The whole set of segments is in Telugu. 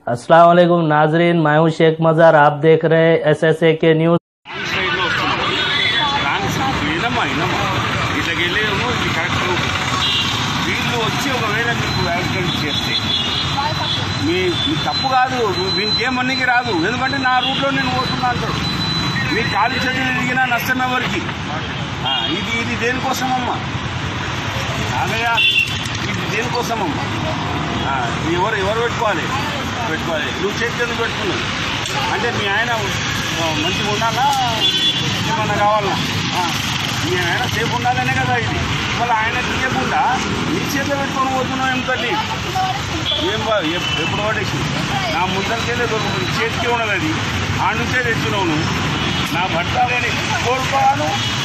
अस्सलाम वालेकुम नाजरीन मैं हूं शेख मज़ार आप देख रहे हैं एस एस ए के न्यूज़ రాంగ్ సైడ్లో వస్తుంది రాంగ్ సైడ్ వినమ్మా వినమ్మా ఇట్లకి వెళ్ళేమో ఇది కరెక్ట్ రూట్ వీళ్ళు వచ్చి ఒకవేళ మీకు యాక్సిడెంట్ చేస్తే మీ మీ తప్పు కాదు వీనికేమన్నీకి రాదు ఎందుకంటే నా రూట్లో నేను పోతున్నా అంటాడు మీ కాలు చేతులు తిరిగినా నష్టం ఎవరికి ఆ, ఇది ఇది దేనికోసమమ్మా ఆగయ్య ఇది దేనికోసమమ్మా ఆ, ఇది ఎవరు ఎవరు పెట్టుకోవాలి పెట్టుకోవాలి నువ్వు చేతి ఎందుకు పెట్టుకున్నావు అంటే మీ ఆయన ఆ, మంచిగా ఉండాలా ఏమన్నా కావాలా ఆ, మీ ఆయన సేఫ్ ఉండాలనే కదా ఇది మళ్ళీ ఆయన తీయకుండా నీ చేతిలో పెట్టుకొని పోతున్నావు ఏం తల్లి ఏం బా ఎప్- ఎప్పుడు పడేసి నా ముందరికెళ్ళే దొరుకుతుంది చేతికి ఉన్నది అది ఆ నుంచే తెచ్చినావు నువ్వు నా భర్త లేని కోరుకోవాను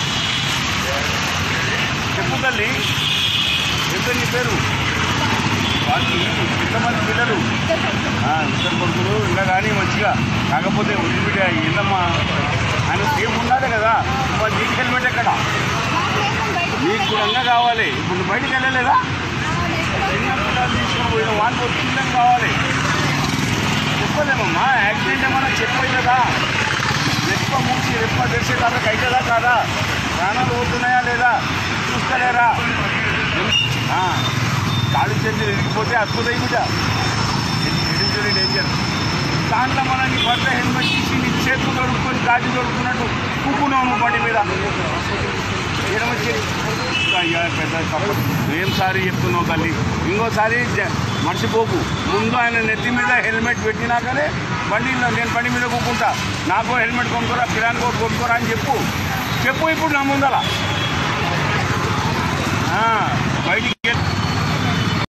చెప్పు తల్లి ఎంత నీ పేరు వాళ్ళకి ఎంతమంది పిల్లలు ఆ, ఇద్దరు కొడుకులు ఇంకా కానీ మంచిగా కాకపోతే వదిలిపెట్టి ఏందమ్మా ఆయన సేఫ్ ఉండాలి కదా మరి నీకు హెల్మెట్ ఎక్కడ నీకు కూడా కావాలి ఇప్పుడు నువ్వు బయటికి వెళ్ళలేదా చిన్న పిల్లలు తీసుకొని పోయిన వానికి ఒక పిల్లలు కావాలి చెప్పలేమమ్మా యాక్సిడెంట్ ఏమన్నా చెప్పాయి కదా రెప్ప మూసి రెప్ప తెరిసే కాబట్టి అవుతుందా కాదా ప్రాణాలు పోతున్నాయా లేదా చూస్తలేరా ఆ, కాళ్ళు చేతులు ఇరిగిపోతే అద్భుతం బిడ్డ ఎడిజరీ డేంజర్ దాంట్లో మన నీ భర్త హెల్మెట్ తీసి నీ చేతులు దొరుకుకొని గాజు దొరుకుతున్నట్టు కూకున్నావు నువ్వు బండి మీద ఏడమొచ్చి అయ్యా పెద్ద తప్పు ఏం సారి చెప్తున్నావు తల్లి ఇంకోసారి జ- మర్చిపోకు ముందు ఆయన నెత్తి మీద హెల్మెట్ పెట్టినాకనే బండిలో నేను బండి మీద కూకుంటా నాకు హెల్మెట్ కొనుక్కోరా కిరాణ్ కోట్ కొనుక్కోరా అని చెప్పు చెప్పు ఇప్పుడు నా ముందల